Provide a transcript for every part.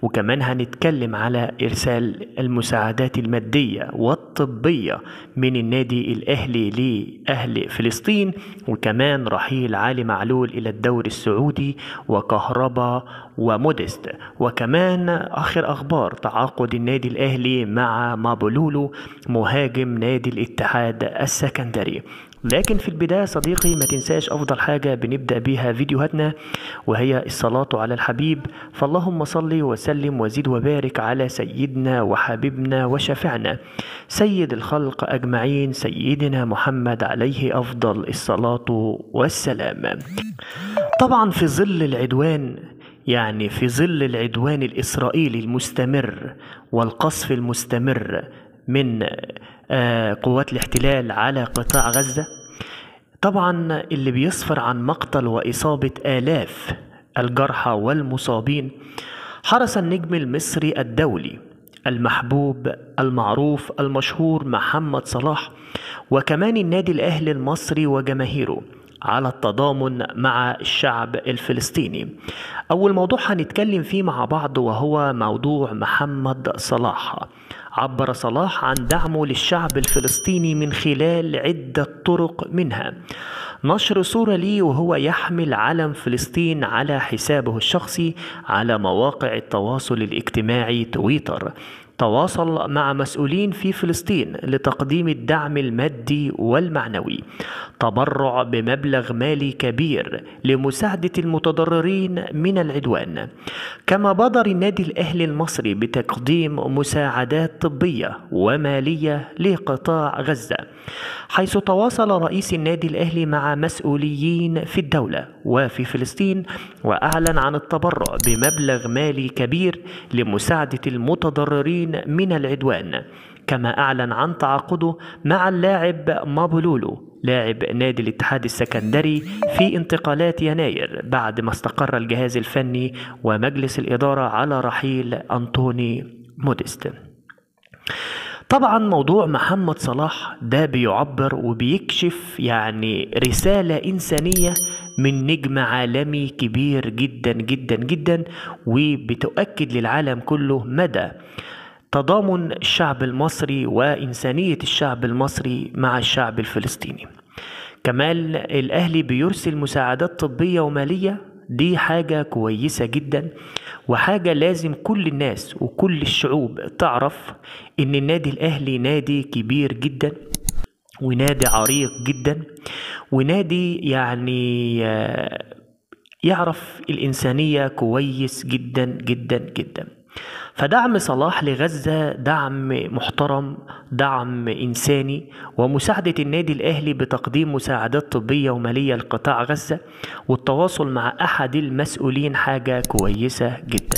وكمان هنتكلم على إرسال المساعدات المادية والطبية من النادي الأهلي لأهل فلسطين وكمان رحيل علي معلول إلى الدوري السعودي وكهربا وموديست وكمان آخر أخبار تعاقد النادي الأهلي مع مابولولو مهاجم نادي الاتحاد السكندري لكن في البداية صديقي ما تنساش أفضل حاجة بنبدأ بيها فيديوهاتنا وهي الصلاة على الحبيب فاللهم صل وسلم وزد وبارك على سيدنا وحبيبنا وشفعنا سيد الخلق أجمعين سيدنا محمد عليه أفضل الصلاة والسلام طبعا في ظل العدوان يعني في ظل العدوان الإسرائيلي المستمر والقصف المستمر من قوات الاحتلال على قطاع غزة طبعا اللي بيصفر عن مقتل وإصابة آلاف الجرحى والمصابين حرص النجم المصري الدولي المحبوب المعروف المشهور محمد صلاح وكمان النادي الأهلي المصري وجماهيره على التضامن مع الشعب الفلسطيني أول موضوع هنتكلم فيه مع بعض وهو موضوع محمد صلاح عبر صلاح عن دعمه للشعب الفلسطيني من خلال عدة طرق منها نشر صورة ليه وهو يحمل علم فلسطين على حسابه الشخصي على مواقع التواصل الاجتماعي تويتر تواصل مع مسؤولين في فلسطين لتقديم الدعم المادي والمعنوي تبرع بمبلغ مالي كبير لمساعدة المتضررين من العدوان كما بادر النادي الأهلي المصري بتقديم مساعدات طبية ومالية لقطاع غزة حيث تواصل رئيس النادي الأهلي مع مسؤولين في الدولة وفي فلسطين وأعلن عن التبرع بمبلغ مالي كبير لمساعدة المتضررين من العدوان كما أعلن عن تعاقده مع اللاعب مابولولو لاعب نادي الاتحاد السكندري في انتقالات يناير بعد ما استقر الجهاز الفني ومجلس الإدارة على رحيل أنطوني موديست طبعا موضوع محمد صلاح ده بيعبر وبيكشف يعني رسالة إنسانية من نجم عالمي كبير جدا جدا جدا وبتؤكد للعالم كله مدى تضامن الشعب المصري وإنسانية الشعب المصري مع الشعب الفلسطيني كمان الأهلي بيرسل مساعدات طبية ومالية دي حاجة كويسة جدا وحاجة لازم كل الناس وكل الشعوب تعرف إن النادي الأهلي نادي كبير جدا ونادي عريق جدا ونادي يعني يعرف الإنسانية كويس جدا جدا جدا فدعم صلاح لغزة دعم محترم دعم إنساني ومساعدة النادي الأهلي بتقديم مساعدات طبية ومالية لقطاع غزة والتواصل مع أحد المسؤولين حاجة كويسة جدا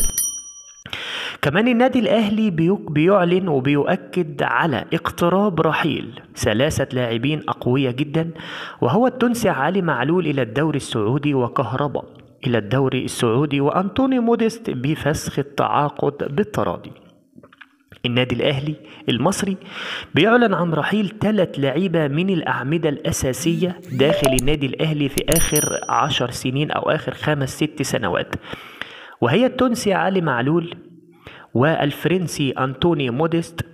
كمان النادي الأهلي بيعلن وبيؤكد على اقتراب رحيل ثلاثة لاعبين أقوياء جدا وهو التونسي علي معلول إلى الدوري السعودي وكهربا إلى الدوري السعودي وأنطوني موديست بفسخ التعاقد بالتراضي النادي الأهلي المصري بيعلن عن رحيل ثلاث لعيبة من الأعمدة الأساسية داخل النادي الأهلي في آخر عشر سنين أو آخر خمس ست سنوات وهي التونسي علي معلول والفرنسي أنطوني موديست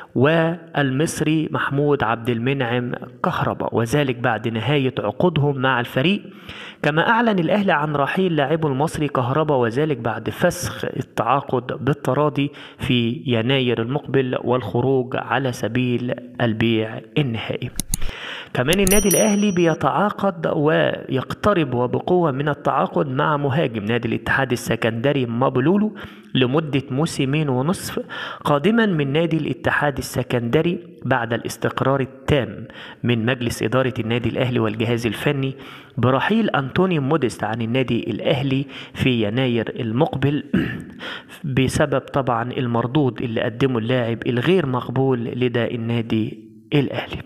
والمصري محمود عبد المنعم كهربا وذلك بعد نهاية عقودهم مع الفريق كما أعلن الأهلي عن رحيل لاعبه المصري كهربا وذلك بعد فسخ التعاقد بالتراضي في يناير المقبل والخروج على سبيل البيع النهائي كمان النادي الأهلي بيتعاقد ويقترب وبقوة من التعاقد مع مهاجم نادي الاتحاد السكندري مابلولو لمدة موسمين ونصف قادما من نادي الاتحاد السكندري بعد الاستقرار التام من مجلس إدارة النادي الأهلي والجهاز الفني برحيل أنطوني موديست عن النادي الأهلي في يناير المقبل بسبب طبعا المردود اللي قدمه اللاعب الغير مقبول لدى النادي الأهلي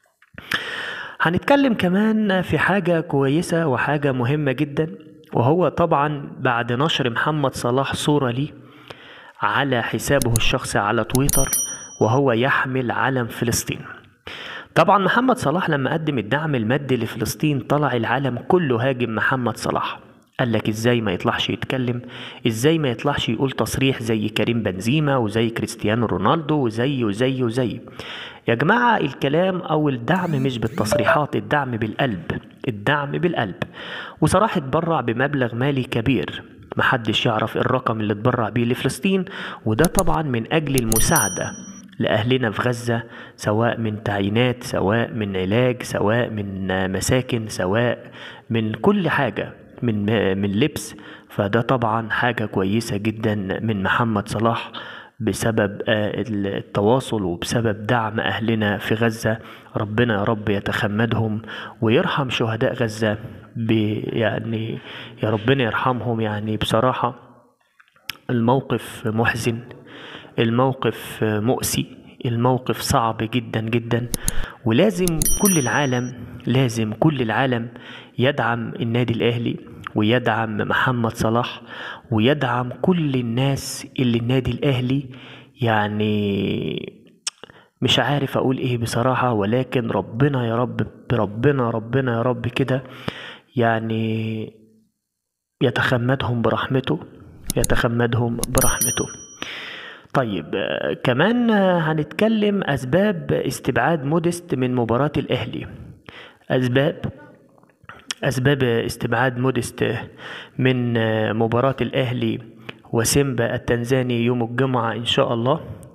هنتكلم كمان في حاجة كويسة وحاجة مهمة جدا وهو طبعا بعد نشر محمد صلاح صورة ليه على حسابه الشخصي على تويتر وهو يحمل علم فلسطين طبعا محمد صلاح لما قدم الدعم المادي لفلسطين طلع العالم كله هاجم محمد صلاح قال لك ازاي ما يطلعش يتكلم ازاي ما يطلعش يقول تصريح زي كريم بنزيما وزي كريستيانو رونالدو وزي وزي وزي يا جماعة الكلام او الدعم مش بالتصريحات الدعم بالقلب الدعم بالقلب وصراحة اتبرع بمبلغ مالي كبير محدش يعرف الرقم اللي اتبرع بيه لفلسطين وده طبعا من اجل المساعدة لأهلنا في غزة سواء من تعيينات سواء من علاج سواء من مساكن سواء من كل حاجة من من لبس فده طبعا حاجة كويسة جدا من محمد صلاح بسبب التواصل وبسبب دعم أهلنا في غزة ربنا يا رب يتخمدهم ويرحم شهداء غزة يعني يا ربنا يرحمهم يعني بصراحة الموقف محزن الموقف مؤسي الموقف صعب جدا جدا ولازم كل العالم لازم كل العالم يدعم النادي الأهلي ويدعم محمد صلاح ويدعم كل الناس اللي النادي الأهلي يعني مش عارف أقول إيه بصراحة ولكن ربنا يا رب ربنا ربنا يا رب كده يعني يتخمدهم برحمته يتخمدهم برحمته طيب كمان هنتكلم أسباب استبعاد مودست من مباراة الأهلي أسباب أسباب استبعاد مودست من مباراة الأهلي وسيمبا التنزاني يوم الجمعة إن شاء الله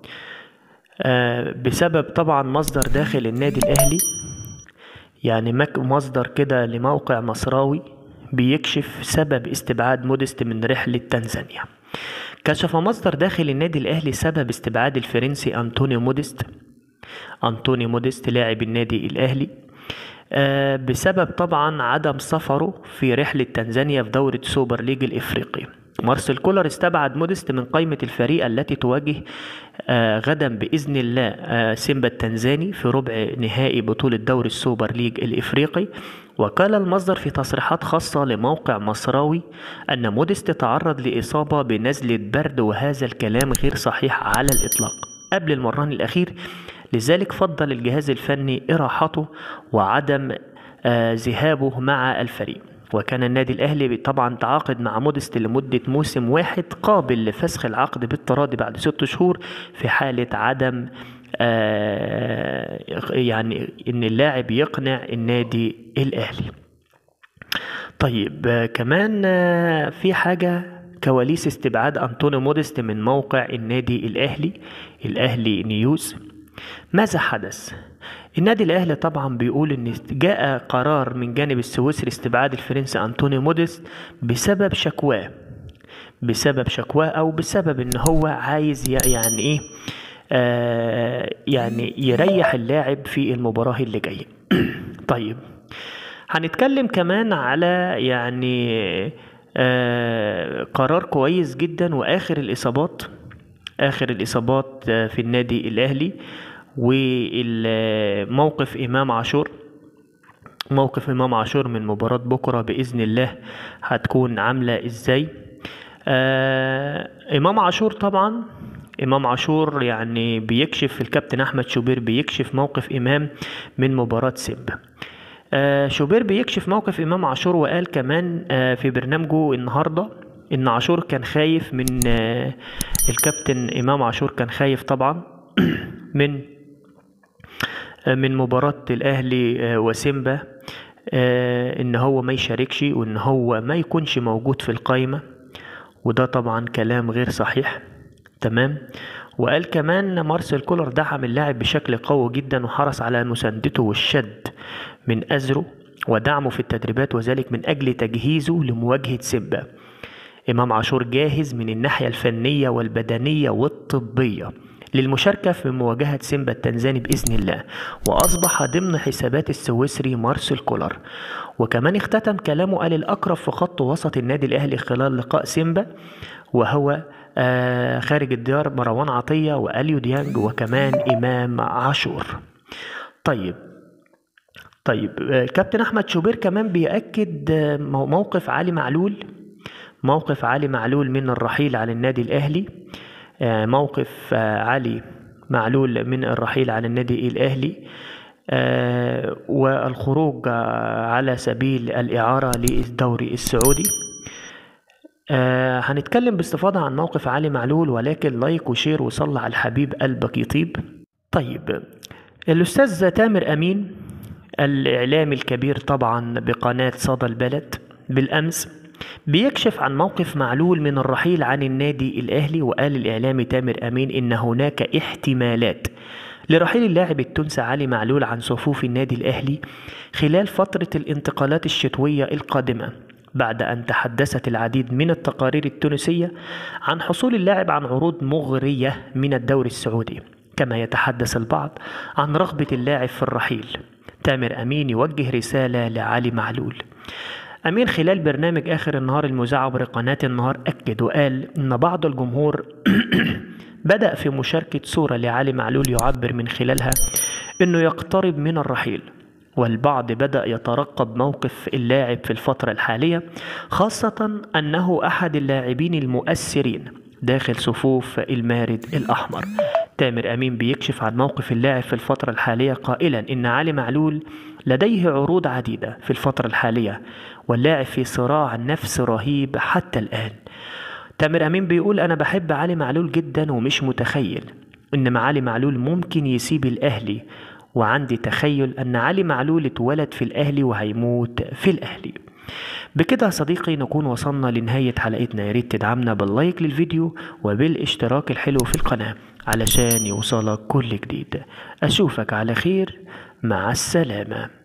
بسبب طبعا مصدر داخل النادي الأهلي يعني مصدر كده لموقع مصراوي بيكشف سبب استبعاد مودست من رحلة تنزانيا كشف مصدر داخل النادي الأهلي سبب استبعاد الفرنسي أنطونيو مودست أنطونيو مودست لاعب النادي الأهلي آه بسبب طبعا عدم سفره في رحلة تنزانيا في دورة سوبر ليج الإفريقي مارسيل كولر استبعد مودست من قائمة الفريق التي تواجه آه غدا بإذن الله آه سيمبا التنزاني في ربع نهائي بطولة دوري السوبر ليج الإفريقي وقال المصدر في تصريحات خاصة لموقع مصراوي أن مودست تعرض لإصابة بنزلة برد وهذا الكلام غير صحيح على الإطلاق قبل المران الأخير لذلك فضل الجهاز الفني إراحته وعدم آه ذهابه مع الفريق وكان النادي الأهلي طبعا تعاقد مع مودست لمدة موسم واحد قابل لفسخ العقد بالتراضي بعد ست شهور في حالة عدم آه يعني ان اللاعب يقنع النادي الاهلي طيب آه كمان آه في حاجة كواليس استبعاد أنطونيو مودست من موقع النادي الأهلي الأهلي نيوز ماذا حدث؟ النادي الأهلي طبعا بيقول إن جاء قرار من جانب السويسري استبعاد الفرنسي أنطونيو مودست بسبب شكواه بسبب شكواه أو بسبب إن هو عايز يعني إيه آه يعني يريح اللاعب في المباراة اللي جاية طيب هنتكلم كمان على يعني آه قرار كويس جدا واخر الاصابات اخر الاصابات في النادي الاهلي وموقف امام عاشور موقف امام عاشور من مباراة بكرة باذن الله هتكون عاملة ازاي آه امام عاشور طبعا امام عاشور يعني بيكشف الكابتن احمد شوبير بيكشف موقف امام من مباراة سيمبا آه شوبير بيكشف موقف امام عاشور وقال كمان آه في برنامجه النهارده ان عاشور كان خايف من آه الكابتن امام عاشور كان خايف طبعا من من مباراة الاهلي وسيمبا ان هو ما يشاركش وان هو ما يكونش موجود في القايمة وده طبعا كلام غير صحيح تمام وقال كمان مارسيل كولر دعم اللاعب بشكل قوي جدا وحرص على مساندته والشد من أزره ودعمه في التدريبات وذلك من أجل تجهيزه لمواجهة سيمبا إمام عاشور جاهز من الناحية الفنية والبدنية والطبية للمشاركة في مواجهة سيمبا التنزاني بإذن الله وأصبح ضمن حسابات السويسري مارسيل كولر وكمان اختتم كلامه قال الأقرب في خط وسط النادي الأهلي خلال لقاء سيمبا وهو آه خارج الديار مروان عطية وأليو ديانج وكمان إمام عاشور طيب طيب آه كابتن أحمد شوبير كمان بيأكد آه موقف علي معلول موقف علي معلول من الرحيل عن النادي الأهلي موقف علي معلول من الرحيل عن النادي الأهلي والخروج على سبيل الإعارة للدوري السعودي آه هنتكلم باستفاضة عن موقف علي معلول ولكن لايك وشير وصلى على الحبيب قلبك يطيب طيب الأستاذ تامر أمين الإعلامي الكبير طبعا بقناة صدى البلد بالأمس بيكشف عن موقف معلول من الرحيل عن النادي الأهلي وقال الإعلامي تامر أمين إن هناك احتمالات لرحيل اللاعب التونسي علي معلول عن صفوف النادي الأهلي خلال فترة الانتقالات الشتوية القادمة بعد أن تحدثت العديد من التقارير التونسية عن حصول اللاعب عن عروض مغرية من الدوري السعودي كما يتحدث البعض عن رغبة اللاعب في الرحيل تامر أمين يوجه رسالة لعلي معلول أمين خلال برنامج آخر النهار المذاع عبر قناة النهار أكد وقال إن بعض الجمهور بدأ في مشاركة صورة لعلي معلول يعبر من خلالها أنه يقترب من الرحيل والبعض بدأ يترقب موقف اللاعب في الفترة الحالية خاصة أنه أحد اللاعبين المؤثرين داخل صفوف المارد الأحمر تامر أمين بيكشف عن موقف اللاعب في الفترة الحالية قائلا إن علي معلول لديه عروض عديدة في الفترة الحالية واللاعب في صراع نفس رهيب حتى الآن تامر أمين بيقول أنا بحب علي معلول جدا ومش متخيل إن علي معلول ممكن يسيب الأهلي وعندي تخيل أن علي معلول اتولد في الأهلي وهيموت في الأهلي بكده يا صديقي نكون وصلنا لنهاية حلقتنا يا ريت تدعمنا باللايك للفيديو وبالاشتراك الحلو في القناة علشان يوصلك كل جديد أشوفك على خير مع السلامة